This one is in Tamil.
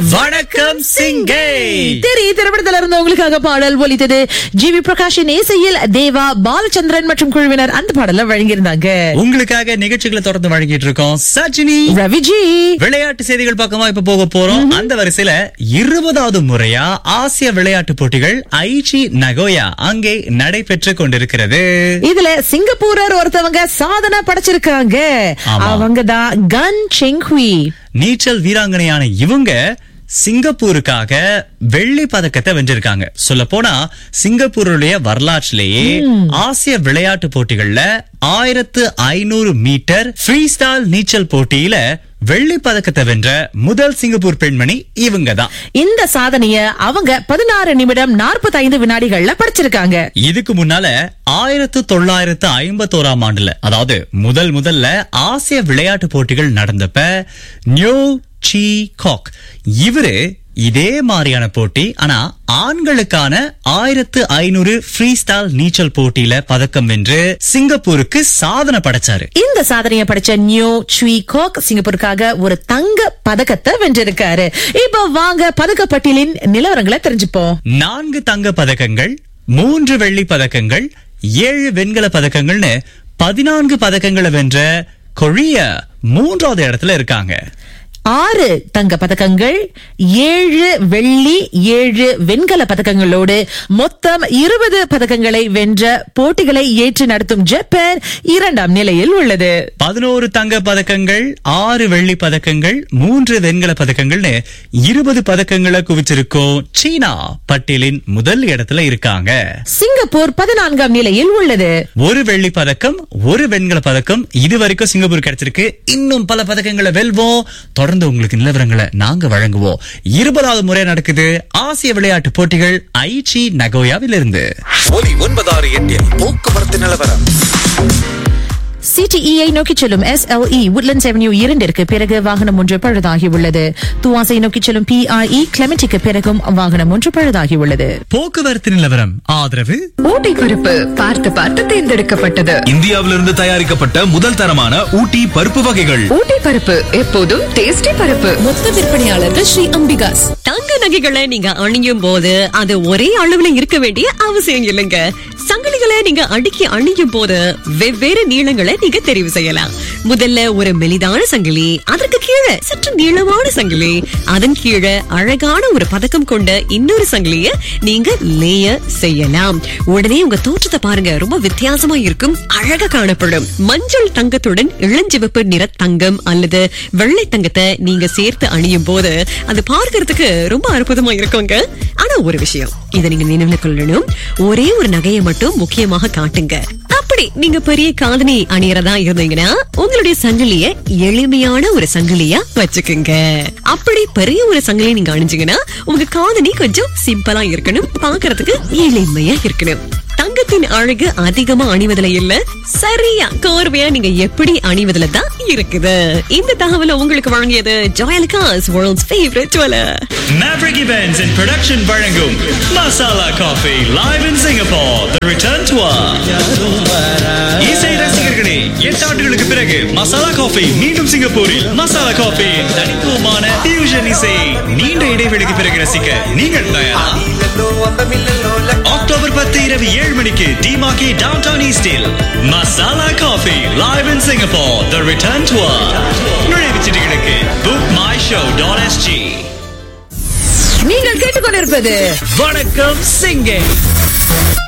வணக்கம் சிங்கை தெரி திரைப்படத்துல இருந்து உங்களுக்காக பாடல் ஒலித்தது ஜி வி பிரகாஷின் இசையில் தேவா பாலச்சந்திரன் மற்றும் குழுவினர் அந்த பாடல வழங்கியிருந்தாங்க உங்களுக்காக நிகழ்ச்சிகளை தொடர்ந்து வழங்கிட்டு இருக்கோம் சஜினி ரவிஜி விளையாட்டு செய்திகள் பக்கமா இப்ப போக போறோம் அந்த வரிசையில இருபதாவது முறையா ஆசிய விளையாட்டு போட்டிகள் ஐச்சி நகோயா அங்கே நடைபெற்று கொண்டிருக்கிறது இதுல சிங்கப்பூரர் ஒருத்தவங்க சாதனை படைச்சிருக்காங்க ஆமா. அவங்க தான் கன் செங்ஹுய் நீச்சல் வீராங்கனையான இவங்க சிங்கப்பூருக்காக வெள்ளி பதக்கத்தை வென்றிருக்காங்க சொல்ல போனா சிங்கப்பூருடைய வரலாற்றிலேயே ஆசிய விளையாட்டு போட்டிகள்ல ஆயிரத்து ஐநூறு மீட்டர் ஃப்ரீ ஸ்டைல் நீச்சல் போட்டியில வெள்ளி பதக்கத்தை வென்ற முதல் சிங்கப்பூர் பெண்மணி இவங்க தான் இந்த சாதனைய அவங்க பதினாறு நிமிடம் 45 வினாடிகள்ல படைச்சிருக்காங்க இதுக்கு முன்னால ஆயிரத்து தொள்ளாயிரத்து ஐம்பத்தோராம் ஆண்டுல அதாவது முதல் முதல்ல ஆசிய விளையாட்டு போட்டிகள் நடந்தப்ப நியூ சி காக் இவரு இதே மாதிரியான போட்டி ஆனா ஆண்களுக்கான ஆயிரத்து ஐநூறு ஃப்ரீ ஸ்டைல் நீச்சல் போட்டியில பதக்கம் வென்று சிங்கப்பூருக்கு சாதனை படைச்சாரு இந்த சாதனையை படிச்ச நியூ சுவி கோக் சிங்கப்பூருக்காக ஒரு தங்க பதக்கத்தை வென்றிருக்காரு இப்போ வாங்க பதக்கப்பட்டியலின் நிலவரங்களை தெரிஞ்சுப்போம் நான்கு தங்க பதக்கங்கள் மூன்று வெள்ளி பதக்கங்கள் ஏழு வெண்கல பதக்கங்கள்னு பதினான்கு பதக்கங்களை வென்ற கொரியா மூன்றாவது இடத்துல இருக்காங்க ஆறு தங்க பதக்கங்கள் ஏழு வெள்ளி ஏழு வெண்கல பதக்கங்களோடு மொத்தம் இருபது பதக்கங்களை வென்ற போட்டிகளை ஏற்று நடத்தும் ஜப்பான் இரண்டாம் நிலையில் உள்ளது பதினோரு தங்க பதக்கங்கள் ஆறு வெள்ளி பதக்கங்கள் மூன்று வெண்கல பதக்கங்கள்னு இருபது பதக்கங்களை குவிச்சிருக்கோம் சீனா பட்டியலின் முதல் இடத்துல இருக்காங்க சிங்கப்பூர் பதினான்காம் நிலையில் உள்ளது ஒரு வெள்ளி பதக்கம் ஒரு வெண்கல பதக்கம் இதுவரைக்கும் சிங்கப்பூர் கிடைச்சிருக்கு இன்னும் பல பதக்கங்களை வெல்வோம் தொடர்ந்து உங்களுக்கு நிலவரங்களை நாங்க வழங்குவோம் இருபதாவது முறை நடக்குது ஆசிய விளையாட்டு போட்டிகள் ஐச்சி நகோயாவில் இருந்து ஒலி ஒன்பதாறு எட்டில் போக்குவரத்து நிலவரம் சிடிஇயை நோக்கி செல்லும் எஸ்எல்இ woodlands அவென்யூ இரண்டிற்கு பிறகு வாகனம் ஒன்று பழுதாகி உள்ளது துவாசை நோக்கி செல்லும் பிஐஇ கிளமெட்டிக்கு பிறகும் வாகனம் ஒன்று பழுதாகி உள்ளது போக்குவரத்து நிலவரம் ஆதரவு ஊட்டி பருப்பு பார்த்து பார்த்து தேர்ந்தெடுக்கப்பட்டது இந்தியாவிலிருந்து தயாரிக்கப்பட்ட முதல் தரமான ஊட்டி பருப்பு வகைகள் ஊட்டி பருப்பு எப்போதும் டேஸ்டி பருப்பு மொத்த விற்பனையாளர்கள் ஸ்ரீ அம்பிகாஸ் தங்க நகைகளை நீங்க அணியும் போது அது ஒரே அளவுல இருக்க வேண்டிய அவசியம் இல்லைங்க சங்கிலிகளை நீங்க அடுக்கி அணியும் போது வெவ்வேறு நீளங்களை நீங்க தெரிவு செய்யலாம் முதல்ல ஒரு மெலிதான சங்கிலி அதற்கு கீழே சற்று நீளமான சங்கிலி அதன் கீழே அழகான ஒரு பதக்கம் கொண்ட இன்னொரு சங்கிலிய நீங்க லேயர் செய்யலாம் உடனே உங்க தோற்றத்தை பாருங்க ரொம்ப வித்தியாசமா இருக்கும் அழகா காணப்படும் மஞ்சள் தங்கத்துடன் இளஞ்சிவப்பு நிற தங்கம் அல்லது வெள்ளை தங்கத்தை நீங்க சேர்த்து அணியும் போது அது பார்க்கறதுக்கு ரொம்ப அற்புதமா இருக்குங்க ஆனா ஒரு விஷயம் இதை நீங்க நினைவுல கொள்ளணும் ஒரே ஒரு நகையை மட்டும் முக்கியமாக காட்டுங்க அப்படி நீங்க பெரிய காதணி அணியறதா இருந்தீங்கன்னா உங்களுடைய சங்கிலிய எளிமையான ஒரு சங்கிலியா வச்சுக்குங்க அப்படி பெரிய ஒரு சங்கிலி நீங்க அணிஞ்சீங்கன்னா உங்க காதணி கொஞ்சம் சிம்பிளா இருக்கணும் பார்க்கறதுக்கு எளிமையா இருக்கணும் தங்கத்தின் அழகு அதிகமா அணிவதுல இல்ல சரியா கோர்வையா நீங்க எப்படி அணிவதுல தான் இருக்குது இந்த தகவலை உங்களுக்கு வழங்கியது Joyalukkas world's favourite jeweller Maverick Events in Production வழங்கும் masala coffee live in Singapore the return tour இசை ரசிகர்களே எட்டு ஆண்டுகளுக்கு பிறகு மசாலா காஃபி மீண்டும் சிங்கப்பூரில் மசாலா காஃபி தனித்துவமான fusion இசை நீண்ட இடைவெளிக்கு பிறகு ரசிக்க நீங்கள் தயாரா அக்டோபர் பத்து இரவு ஏழு மணிக்கு டிமாக்கி டவுன் டவுன் ஈஸ்டில் masala coffee live in Singapore the return tour நுழைவுச் சீட்டுகளுக்கு book my show dot SG நீங்கள் கேட்டுக்கொண்டிருப்பது வணக்கம் சிங்கே